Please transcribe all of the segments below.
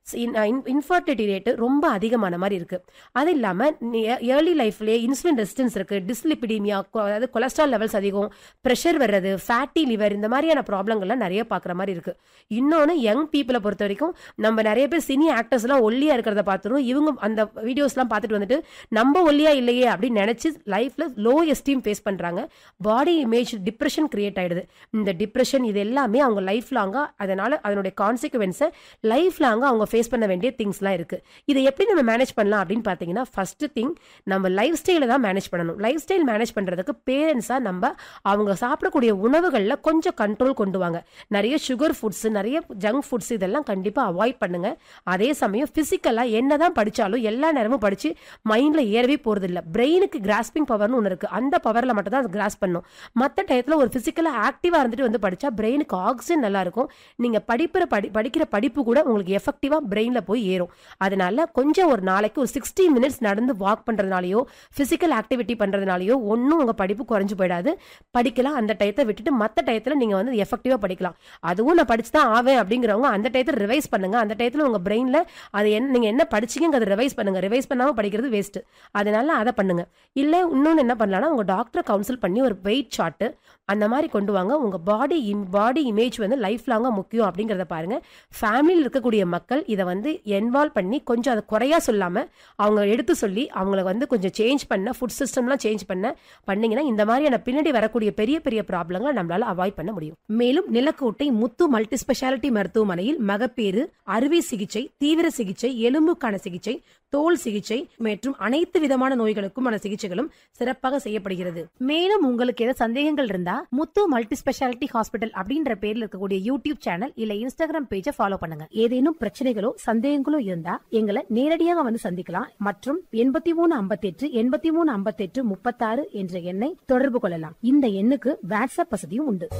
infertility rate ரொம்ப அதிகமான மாதிரி இருக்கு அது இல்லாம ஏர்லி லைஃப்லயே இன்சுலின் ரெசிஸ்டன்ஸ் இருக்கு டிஸ்லிபிடீமியா அதாவது கொலஸ்ட்ரால் லெவல்ஸ் அதிகம் ப்ரெஷர் வர்றது ஃபேட்டி லிவர் இந்த மாதிரியான ப்ராப்ளங்கள்லாம் நிறைய பார்க்குற மாதிரி இருக்கு இன்னொன்று யங் பீப்புளை பொறுத்த வரைக்கும் நம்ம நிறைய பேர் சினி ஆக்டர்ஸ் எல்லாம் ஒல்லியா இருக்கிறத பார்த்துரும் இவங்க அந்த வீடியோஸ்லாம் பார்த்துட்டு வந்துட்டு நம்ம ஒல்லியா இல்லையே அப்படின்னு நினைச்சு லைஃப்ல லோ எஸ்டீம் ஃபேஸ் பண்றாங்க பாடி இமேஜ் டிப்ரெஷன் கிரியேட் ஆயிடுது இந்த டிப்ரெஷன் இது எல்லாமே அவங்க லைஃப் லாங்கா அதனால அதனுடைய கான்சிக்வன்ஸை லைஃப் லாங்கா அவங்க ஃபேஸ் பண்ண வேண்டிய திங்ஸ்லாம் இருக்கு இதை எப்படி நம்ம மேனேஜ் பண்ணலாம் அப்படின்னு பார்த்தீங்கன்னா ஃபர்ஸ்ட் திங் நம்ம லைஃப் ஸ்டைலை தான் மேனேஜ் பண்ணணும் லைஃப் ஸ்டைல் மேனேஜ் பண்றதுக்கு பேரண்ட்ஸாக நம்ம அவங்க சாப்பிடக்கூடிய உணவுகளில் கொஞ்சம் கண்ட்ரோல் கொண்டு வாங்க நிறைய சுகர் ஃபுட்ஸ் நிறைய ஜங்க் ஃபுட்ஸ் இதெல்லாம் கண்டிப்பாக அவாய்ட் பண்ணுங்க அதே சமயம் ஃபிசிக்கலாக என்னதான் படிச்சாலும் எல்லா நேரமும் படிச்சு மைண்ட்ல ஏறவே போறது இல்ல பிரெயினுக்கு கிராஸ்பிங் பவர்னு ஒன்று இருக்கு அந்த பவர்ல மட்டும் தான் அது கிராஸ் பண்ணும் மற்ற டயத்தில் ஒரு ஃபிசிக்கலாக ஆக்டிவாக இருந்துட்டு வந்து படிச்சா பிரெயினுக்கு ஆக்சிஜன் நல்லா இருக்கும் நீங்க படிப்புற படி படிக்கிற படிப்பு கூட உங்களுக்கு எஃபெக்டிவாக பிரெயினில் போய் ஏறும் அதனால கொஞ்சம் ஒரு நாளைக்கு ஒரு சிக்ஸ்டி மினிட்ஸ் நடந்து வாக் பண்றதுனாலயோ பிசிக்கல் ஆக்டிவிட்டி பண்றதுனாலயோ ஒன்றும் உங்க படிப்பு குறைஞ்சு போயிடாது படிக்கலாம் அந்த டயத்தை விட்டுட்டு மற்ற டயத்தில் நீங்க வந்து எஃபெக்டிவாக படிக்கலாம் அதுவும் நான் படிச்சு தான் ஆவேன் அப்படிங்கிறவங்க அந்த டயத்தில் ரிவைஸ் பண்ணுங்க அந்த டயத்தில் உங்க பிரெயின்ல அது என்ன நீங்க என்ன படிச்சீங்க அதை ரிவைஸ் பண்ணுங்க ரிவைஸ் பண்ணாம படிக்கிறது வேஸ்ட் அதனால அதை பண்ணுங்க இல்ல இன்னொன்னு என்ன பண்ணலாம்னா உங்க டாக்டரை கவுன்சில் பண்ணி ஒரு வெயிட் சார்ட் அந்த மாதிரி கொண்டு வாங்க உங்க பாடி பாடி இமேஜ் வந்து லைஃப் லாங்கா முக்கியம் அப்படிங்கறத பாருங்க ஃபேமிலியில் இருக்கக்கூடிய மக்கள் இதை வந்து இன்வால்வ் பண்ணி கொஞ்சம் அதை குறையா சொல்லாம அவங்க எடுத்து சொல்லி அவங்கள வந்து கொஞ்சம் சேஞ்ச் பண்ண ஃபுட் சிஸ்டம்லாம் சேஞ்ச் பண்ண பண்ணீங்கன்னா இந்த மாதிரியான பின்னாடி வரக்கூடிய பெரிய பெரிய ப்ராப்ளங்களை நம்மளால அவாய்ட் பண்ண முடியும் மேலும் நிலக்கோட்டை முத்து மல்டி ஸ்பெஷாலிட்டி மருத்துவமனையில் மகப்பேறு அறுவை சிகிச்சை தீவிர சிகிச்சை எலும்புக்கான சிகிச்சை தோல் சிகிச்சை மற்றும் அனைத்து விதமான நோய்களுக்குமான சிகிச்சைகளும் சிறப்பாக செய்யப்படுகிறது மேலும் உங்களுக்கு ஏதாவது சந்தேகங்கள் இருந்தா முத்து மல்டி ஸ்பெஷாலிட்டி ஹாஸ்பிட்டல் அப்படின்ற பேர்ல இருக்கக்கூடிய யூடியூப் சேனல் இல்ல இன்ஸ்டாகிராம் பேஜை ஃபாலோ பண்ணுங்க ஏதேனும் பிரச்சனைகளோ சந்தேகங்களோ இருந்தா எங்களை நேரடியாக வந்து சந்திக்கலாம் மற்றும் எண்பத்தி மூணு ஐம்பத்தி எட்டு எண்பத்தி மூணு ஐம்பத்தி எட்டு முப்பத்தாறு என்ற எண்ணை தொடர்பு கொள்ளலாம் இந்த எண்ணுக்கு வாட்ஸ்அப் வசதியும் உண்டு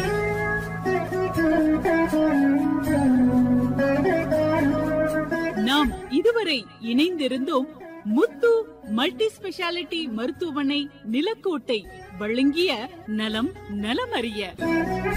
நாம் இதுவரை இணைந்திருந்தோம் முத்து மல்டி ஸ்பெஷாலிட்டி மருத்துவமனை நிலக்கோட்டை வழங்கிய நலம் நலமறிய